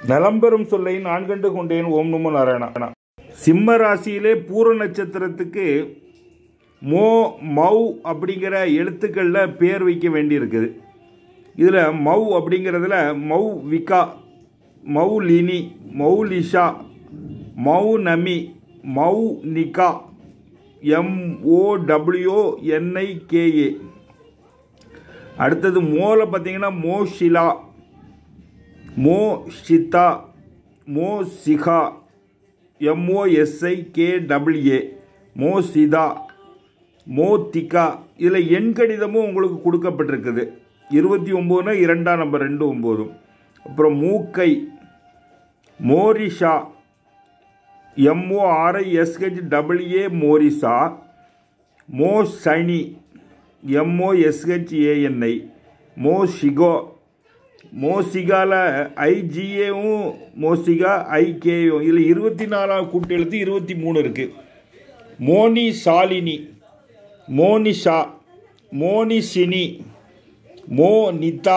நலம்பெறும் சொல்லை நான் கண்டு கொண்டேன் ஓம் நமோ நாராயணா சிம்ம ராசியிலே பூர நட்சத்திரத்துக்கு மோ மௌ அப்படிங்கிற எழுத்துக்களில் பேர் வைக்க வேண்டியிருக்குது இதில் மௌ அப்படிங்கிறதுல மௌ விகா மௌலினி மௌலிஷா மௌநமி மௌனிகா எம்ஓடபிள்யூ என்ஐகேஏ அடுத்தது மோல பார்த்தீங்கன்னா மோஷிலா மோ ஷிதா மோ சிகா எம்ஓஎஸ்ஐ கே டபிள்யூஏ மோ சிதா மோ திகா இதில் எண் கடிதமும் உங்களுக்கு கொடுக்கப்பட்டிருக்குது இருபத்தி ஒம்போதுனா இரண்டாம் நம்பர் ரெண்டு ஒம்போதும் அப்புறம் மூக்கை மோரிஷா எம்ஓஆர்ஐஎஸ்ஹெச் டபிள்யூஏ மோரிசா மோ சனி எம்ஓஎஸ்ஹெச்ஏஎன்ஐ மோ ஷிகோ மோசிகால ஐஜிஏவும் மோசிகா ஐகேயும் இதில் இருபத்தி நாலாம் கூட்டெழுத்து இருபத்தி மூணு இருக்குது மோனி சாலினி மோனிஷா மோனிஷினி மோனிதா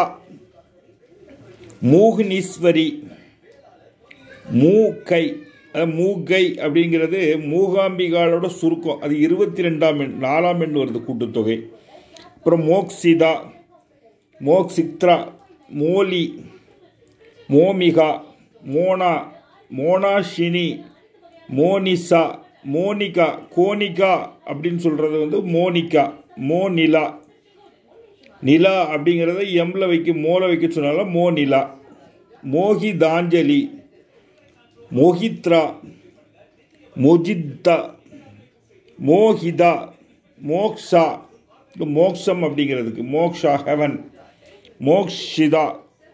மூக்னீஸ்வரி மூக்கை அஹ், மூகை அப்படிங்கிறது மூகாம்பிகாலோட சுருக்கம் அது இருபத்தி ரெண்டாம் எண் நாலாம் எண் வருது கூட்டுத்தொகை அப்புறம் மோக்சிதா மோக்சித்ரா மோலி மோமிகா மோனா மோனாஷினி மோனிசா மோனிகா கோனிகா அப்படின்னு சொல்கிறது வந்து மோனிகா மோனிலா நிலா அப்படிங்கிறத எம்ல வைக்க மோல வைக்க சொன்னால மோனிலா மோகிதாஞ்சலி மோகித்ரா மொஜித்தா மோஹிதா மோக்ஷா இது மோக்ஷம் அப்படிங்கிறதுக்கு மோக்ஷா ஹெவன் மோக்ஷிதா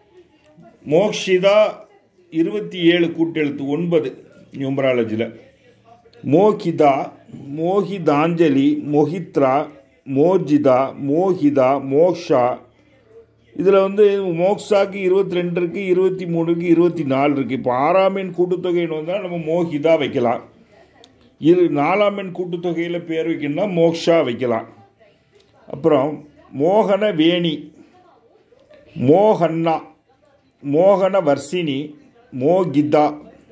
மோக்ஷிதா இருபத்தி ஏழு கூட்டெழுத்து ஒன்பது நியூமராலஜியில் மோகிதா மோகிதாஞ்சலி மொஹித்ரா மோஜிதா மோஹிதா மோக்ஷா இதில் வந்து மோக்ஷாக்கு இருபத்தி ரெண்டு இருக்குது இருபத்தி மூணுக்கு இருபத்தி நாலு இருக்குது இப்போ ஆறாம் எண் கூட்டுத்தொகைன்னு வந்தால் நம்ம மோஹிதா வைக்கலாம் இரு நாலாம் எண் கூட்டுத்தொகையில் பேர் வைக்கணும்னா மோக்ஷா வைக்கலாம் அப்புறம் மோகன வேணி மோகன்னா மோகன வர்ஷினி மோகிதா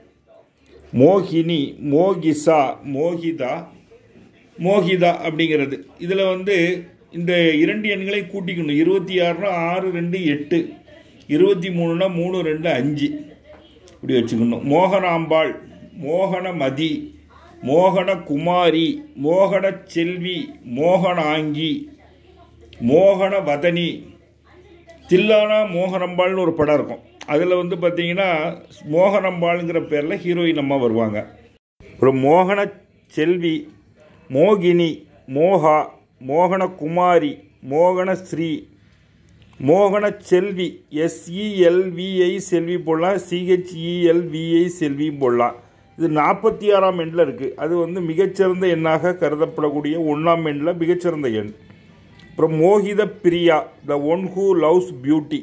மோகினி மோகிசா மோகிதா மோகிதா அப்படிங்கிறது இதில் வந்து இந்த இரண்டு எண்களை கூட்டிக்கணும் இருபத்தி ஆறுனா ஆறு ரெண்டு எட்டு இருபத்தி மூணுனா மூணு ரெண்டு அஞ்சு இப்படி வச்சுக்கணும் மோகனாம்பாள் மோகனமதி மோகன குமாரி மோகன செல்வி மோகனாங்கி மோகன வதனி தில்லானா மோகனம்பாள்னு ஒரு படம் இருக்கும் அதில் வந்து பார்த்தீங்கன்னா மோகனம்பாளுங்கிற பேரில் ஹீரோயின் அம்மா வருவாங்க ஒரு மோகன செல்வி மோகினி மோகா மோகன குமாரி மோகன ஸ்ரீ மோகன செல்வி எஸ்இஎல்விஐ செல்வி போடலாம் சிஹெச்இஎல்விஐ செல்வி போடலாம் இது நாற்பத்தி ஆறாம் எண்ணில் இருக்குது அது வந்து மிகச்சிறந்த எண்ணாக கருதப்படக்கூடிய ஒன்றாம் எண்ணில் மிகச்சிறந்த எண் அப்புறம் Mohitha Priya the one who loves beauty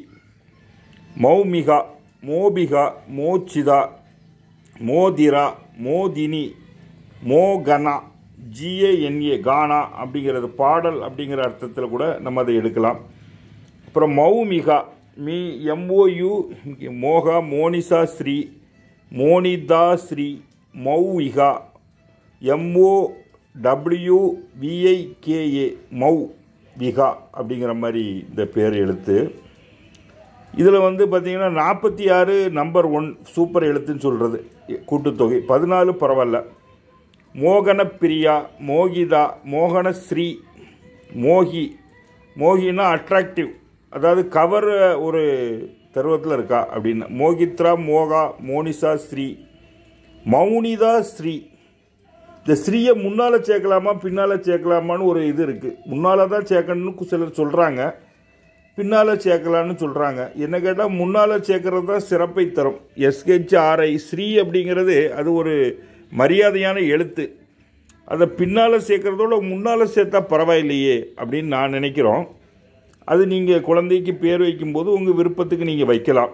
Moumika Mobika Mochitha Mothira Mothini மோகனா ஜிஏஎன்ஏ கானா அப்படிங்கிறது பாடல் அப்படிங்கிற அர்த்தத்தில் கூட நம்ம அதை எடுக்கலாம் அப்புறம் மௌமிகா மீ M O U Moka Monisha Sri Monitha Sri Mouvika M O W V I K A Mouvika அப்படிங்கிற மாதிரி இந்த பேர் எழுத்து இதில் வந்து பார்த்தீங்கன்னா நாற்பத்தி ஆறு நம்பர் ஒன் சூப்பர் எழுத்துன்னு சொல்கிறது கூட்டுத்தொகை பதினாலு பரவாயில்ல மோகன பிரியா மோகிதா மோகன ஸ்ரீ மோகி மோகினா அட்ராக்டிவ் அதாவது கவர் ஒரு தருவத்தில் இருக்கா அப்படின்னு மோகித்ரா மோகா மோனிசா ஸ்ரீ மௌனிதா ஸ்ரீ இந்த ஸ்ரீயை முன்னால் சேர்க்கலாமா பின்னால் சேர்க்கலாமான்னு ஒரு இது இருக்குது முன்னால் தான் சேர்க்கணும்னு சிலர் சொல்கிறாங்க பின்னால் சேர்க்கலான்னு சொல்கிறாங்க என்ன கேட்டால் முன்னால் சேர்க்கறது தான் சிறப்பை தரும் எஸ்ஹெச்ஆர்ஐ ஸ்ரீ அப்படிங்கிறது அது ஒரு மரியாதையான எழுத்து அதை பின்னால் சேர்க்கறதோட முன்னால் சேர்த்தா பரவாயில்லையே அப்படின்னு நான் நினைக்கிறோம் அது நீங்கள் குழந்தைக்கு பேர் வைக்கும்போது உங்கள் விருப்பத்துக்கு நீங்கள் வைக்கலாம்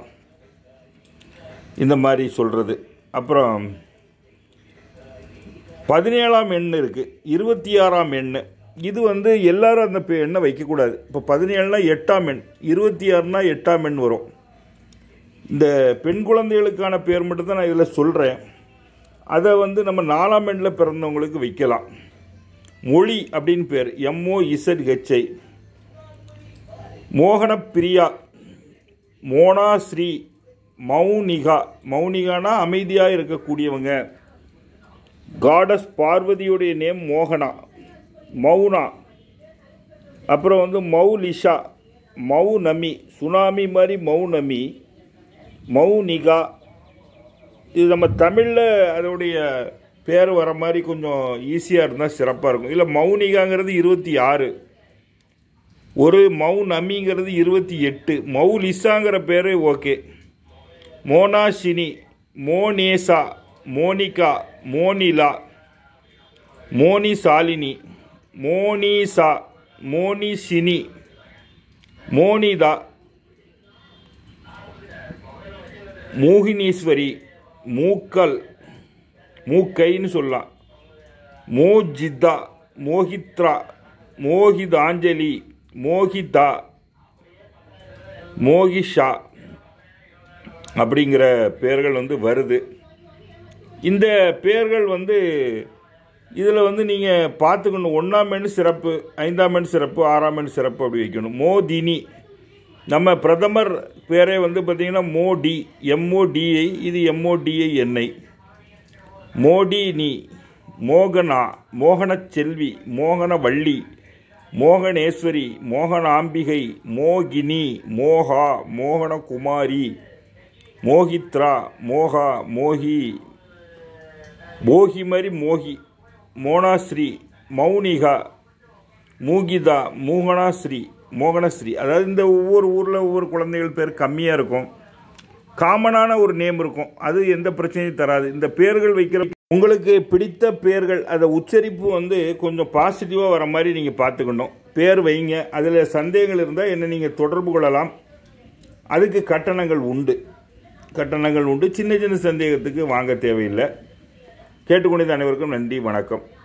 இந்த மாதிரி சொல்கிறது அப்புறம் பதினேழாம் எண் இருக்குது இருபத்தி ஆறாம் எண் இது வந்து எல்லாரும் அந்த பெ- எண்ணை வைக்கக்கூடாது இப்போ பதினேழுனா எட்டாம் எண் இருபத்தி ஆறுனா எட்டாம் எண் வரும் இந்த பெண் குழந்தைகளுக்கான பேர் மட்டும்தான் நான் இதில் சொல்கிறேன் அதை வந்து நம்ம நாலாம் எண்ணில் பிறந்தவங்களுக்கு வைக்கலாம் மொழி அப்படின்னு பேர் எம்ஓ இசட் ஹெச்ஐ மோகன பிரியா மோனாஸ்ரீ மௌனிகா மௌனிகானா அமைதியாக இருக்கக்கூடியவங்க காடஸ் பார்வதியுடைய நேம் மோகனா மௌனா அப்புறம் வந்து மௌலிஷா மௌநமி சுனாமி மாதிரி மௌநமி மௌனிகா இது நம்ம தமிழில் அதோடைய பேர் வர மாதிரி கொஞ்சம் ஈஸியாக இருந்தால் சிறப்பாக இருக்கும் இல்லை மௌனிகாங்கிறது இருபத்தி ஆறு ஒரு மௌநமிங்கிறது இருபத்தி எட்டு மௌலிசாங்கிற பேர் ஓகே மோனாஷினி மோனேசா மோனிகா மோனிலா மோனிசாலினி மோனிசா மோனிஷினி மோனிதா மோகினீஸ்வரி மூக்கல் மூக்கைன்னு சொல்லலாம் மோஜிதா மோகித்ரா மோகிதாஞ்சலி மோகிதா மோகிஷா அப்படிங்கிற பெயர்கள் வந்து வருது இந்த பெயர்கள் வந்து இதில் வந்து நீங்கள் பார்த்துக்கணும் ஒன்றாம் எண் சிறப்பு ஐந்தாம் எண் சிறப்பு ஆறாம் எண் சிறப்பு அப்படி வைக்கணும் மோதினி நம்ம பிரதமர் பேரே வந்து பார்த்திங்கன்னா மோடி எம்ஓடிஐ இது எம்ஓடிஐ எண்ணெய் மோடினி மோகனா மோகனச் செல்வி மோகனவள்ளி மோகனேஸ்வரி மோகனாம்பிகை மோகினி மோகா மோகனகுமாரி மோகித்ரா மோகா மோகி போகி மாதிரி மோகி மோனாஸ்ரீ மௌனிகா மூகிதா மூகனாஸ்ரீ மோகனஸ்ரீ அதாவது இந்த ஒவ்வொரு ஊரில் ஒவ்வொரு குழந்தைகள் பேர் கம்மியாக இருக்கும் காமனான ஒரு நேம் இருக்கும் அது எந்த பிரச்சனையும் தராது இந்த பேர்கள் வைக்கிற உங்களுக்கு பிடித்த பேர்கள் அதை உச்சரிப்பு வந்து கொஞ்சம் பாசிட்டிவாக வர மாதிரி நீங்கள் பார்த்துக்கணும் பேர் வைங்க அதில் சந்தேகங்கள் இருந்தால் என்ன நீங்கள் தொடர்பு கொள்ளலாம் அதுக்கு கட்டணங்கள் உண்டு கட்டணங்கள் உண்டு சின்ன சின்ன சந்தேகத்துக்கு வாங்க தேவையில்லை கேட்டுக்கொண்டது அனைவருக்கும் நன்றி வணக்கம்